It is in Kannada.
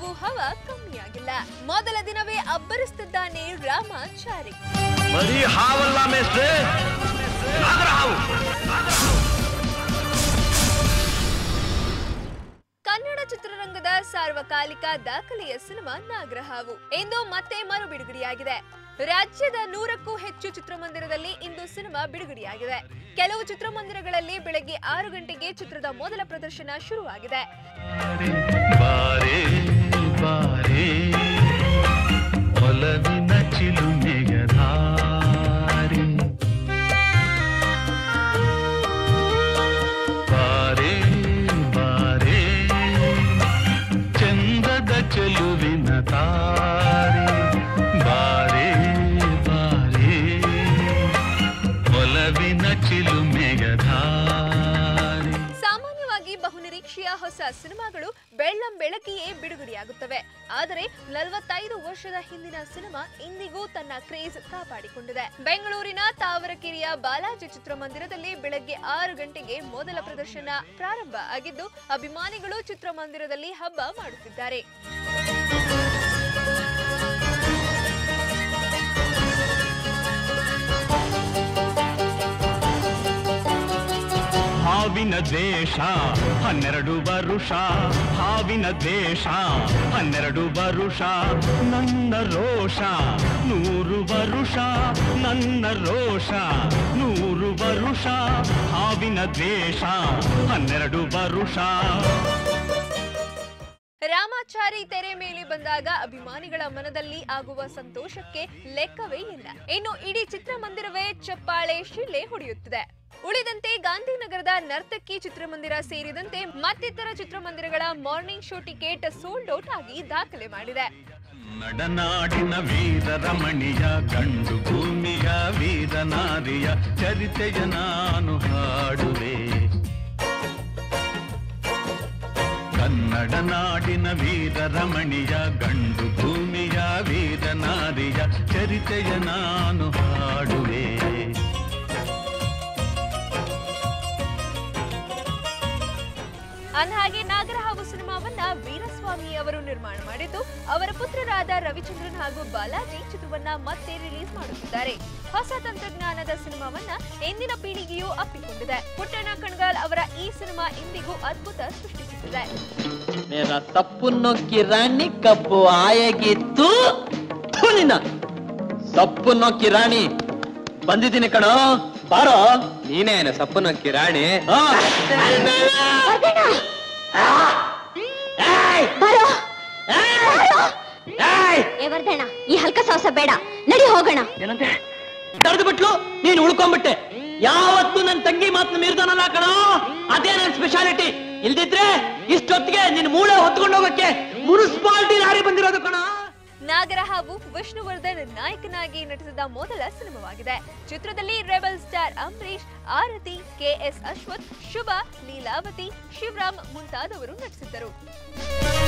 ನಾಗರಹಾವು ಹವ ಕಮ್ಮಿಯಾಗಿಲ್ಲ ಮೊದಲ ದಿನವೇ ಅಬ್ಬರಿಸುತ್ತಿದ್ದಾನೆ ರಾಮಾಚಾರಿ ಬರೀ ಹಾವಲ್ಲ ಮೇಸ್ಟ್ರೆ ನಾಗರ ಹಾವು ಕನ್ನಡ ಚಿತ್ರರಂಗದ ಸಾರ್ವಕಾಲಿಕ ದಾಖಲೆಯ ಸಿನಿಮಾ ನಾಗರಹಾವು ಇಂದು ಮತ್ತೆ ಮರು ಬಿಡುಗಡೆಯಾಗಿದೆ ರಾಜ್ಯದ ನೂರಕ್ಕೂ ಹೆಚ್ಚು ಚಿತ್ರಮಂದಿರದಲ್ಲಿ ಇಂದು ಸಿನಿಮಾ ಬಿಡುಗಡೆಯಾಗಿದೆ ಕೆಲವು ಚಿತ್ರಮಂದಿರಗಳಲ್ಲಿ ಬೆಳಗ್ಗೆ ಆರು ಗಂಟೆಗೆ ಚಿತ್ರದ ಮೊದಲ ಪ್ರದರ್ಶನ ಶುರುವಾಗಿದೆ ಬಾರೆ ಬಾರೆ ಒಲವಿನ ಚಿಲುಮೆಯ ಧಾರೆ ಬಾರೆ ಬಾರೆ ಚಂದದ ಚೆಲುವಿನ ತಾರೆ ಬಾರೆ ಬಾರೆ ಒಲವಿನ ಚಿಲುಮೆಯ ಧಾರೆ ಸಾಮಾನ್ಯವಾಗಿ ಬಹುನಿರೀಕ್ಷೆಯ ಹೊಸ ಸಿನಿಮಾಗಳು ಬೆಳ್ಳಂ ಬೆಳಕಿಯೇ ಬಿಡುಗಡೆಯಾಗುತ್ತವೆ ಆದರೆ ನಲವತ್ತೈದು ವರ್ಷದ ಹಿಂದಿನ ಸಿನಿಮಾ ಇಂದಿಗೂ ತನ್ನ ಕ್ರೇಜ್ ಕಾಪಾಡಿಕೊಂಡಿದೆ ಬೆಂಗಳೂರಿನ ತಾವರಕೆರೆಯ ಬಾಲಾಜಿ ಚಿತ್ರಮಂದಿರದಲ್ಲಿ ಬೆಳಗ್ಗೆ ಆರು ಗಂಟೆಗೆ ಮೊದಲ ಪ್ರದರ್ಶನ ಪ್ರಾರಂಭ ಆಗಿದ್ದು ಅಭಿಮಾನಿಗಳು ಚಿತ್ರಮಂದಿರದಲ್ಲಿ ಹಬ್ಬ ಮಾಡುತ್ತಿದ್ದಾರೆ ಹಾವಿನ ದ್ವೇಷ ಹನ್ನೆರಡು ವರುಷ ಹಾವಿನ ದ್ವೇಷ ಹನ್ನೆರಡು ವರುಷ ನನ್ನ ರೋಷ ನೂರು ವರುಷ ನನ್ನ ರೋಷ ನೂರು ವರುಷ ಹಾವಿನ ದ್ವೇಷ ಹನ್ನೆರಡು ವರುಷ ರಾಮಾಚಾರಿ ತೆರೆ ಮೇಲೆ ಬಂದಾಗ ಅಭಿಮಾನಿಗಳ ಮನದಲ್ಲಿ ಆಗುವ ಸಂತೋಷಕ್ಕೆ ಲೆಕ್ಕವೇ ಇಲ್ಲ ಇನ್ನು ಇಡೀ ಚಿತ್ರಮಂದಿರವೇ ಚಪ್ಪಾಳೆ ಶಿಳ್ಳೆ ಹೊಡೆಯುತ್ತಿದೆ ಉಳಿದಂತೆ ಗಾಂಧಿನಗರದ ನರ್ತಕಿ ಚಿತ್ರಮಂದಿರ ಸೇರಿದಂತೆ ಮತ್ತಿತರ ಚಿತ್ರಮಂದಿರಗಳ morning show ticket sold out ಆಗಿ ದಾಖಲೆ ಮಾಡಿದೆ ನಡನಾಡಿನ ವೀರ ರಮಣಿಯ ಗಂಡು ಭೂಮಿಯ ವೀರ ನಾರಿಯ ಚರಿತೆಯ ನಾನು ಹಾಡುವೆ ಕನ್ನಡ ನಾಡಿನ ವೀರ ರಮಣಿಯ ಗಂಡು ಭೂಮಿಯ ವೀರ ನಾರಿಯ ಚರಿತೆಯ ನಾನು ಹಾಡುವೆ ಅಂದಹಾಗೆ ನಾಗರಹಾವು ಸಿನಿಮಾವನ್ನ ವೀರಸ್ವಾಮಿ ಅವರು ನಿರ್ಮಾಣ ಮಾಡಿದ್ದು ಅವರ ಪುತ್ರರಾದ ರವಿಚಂದ್ರನ್ ಹಾಗೂ ಬಾಲಾಜಿ ಚಿತ್ರವನ್ನ ಮತ್ತೆ ರಿಲೀಸ್ ಮಾಡುತ್ತಿದ್ದಾರೆ ಹೊಸ ತಂತ್ರಜ್ಞಾನದ ಸಿನಿಮಾವನ್ನ ಎಂದಿನ ಪೀಳಿಗೆಯೂ ಅಪ್ಪಿಕೊಂಡಿದೆ ಪುಟ್ಟಣ್ಣ ಕಣ್ಗಾಲ್ ಅವರ ಈ ಸಿನಿಮಾ ಇಂದಿಗೂ ಅದ್ಭುತ ಸೃಷ್ಟಿಸುತ್ತಿದೆ ಮೇರಾ ತಪ್ಪು ನೊಕ್ಕಿ ರಾಣಿ ಕಬ್ಬು ಆಯಗಿತ್ತು ಥು ನಿನ್ನ ಸಪ್ಪು ನೊಕ್ಕಿ ರಾಣಿ ಬಂದಿದ್ದೀನಿ ಕಣೋ ಬಾರೋ ನೀನೇನು ಸಪ್ಪು ನಕ್ಕಿ ರಾಣಿ ಆ. ಏಯ್! ಬರೋ ಏಯ್! ಏ ವರ್ಧಣ್ಣ ಈ ಹಲ್ಕ ಸಾಹಸ ಬೇಡ ನಡಿ ಹೋಗೋಣ ಏನಂತೆ ತಡೆದು ಬಿಟ್ಲು ನೀನ್ ಉಳ್ಕೊಂಡ್ಬಿಟ್ಟೆ ಯಾವತ್ತು ನನ್ ತಂಗಿ ಮಾತನ್ನ ಮೀರ್ದಾನಲ್ಲ ಕಣೋ ಅದೇ ನನ್ ಸ್ಪೆಷಾಲಿಟಿ ಇಲ್ದಿದ್ರೆ ಇಷ್ಟೊತ್ತಿಗೆ ನಿನ್ ಮೂಳೆ ಹೊತ್ಕೊಂಡು ಹೋಗಕ್ಕೆ ಮುನ್ಸಿಪಾಲಿಟಿ ಲಾರಿ ಬಂದಿರೋದು ಕಣ ನಾಗರಹಾವು ವಿಷ್ಣುವರ್ಧನ್ ನಾಯಕನಾಗಿ ನಟಿಸಿದ ಮೊದಲ ಸಿನಿಮಾವಾಗಿದೆ ಚಿತ್ರದಲ್ಲಿ rebel star Ambareesh Aarathi K S Ashwath Shubha Leelavathi Shivaram ಮುಂತಾದವರು ನಟಿಸಿದ್ದರು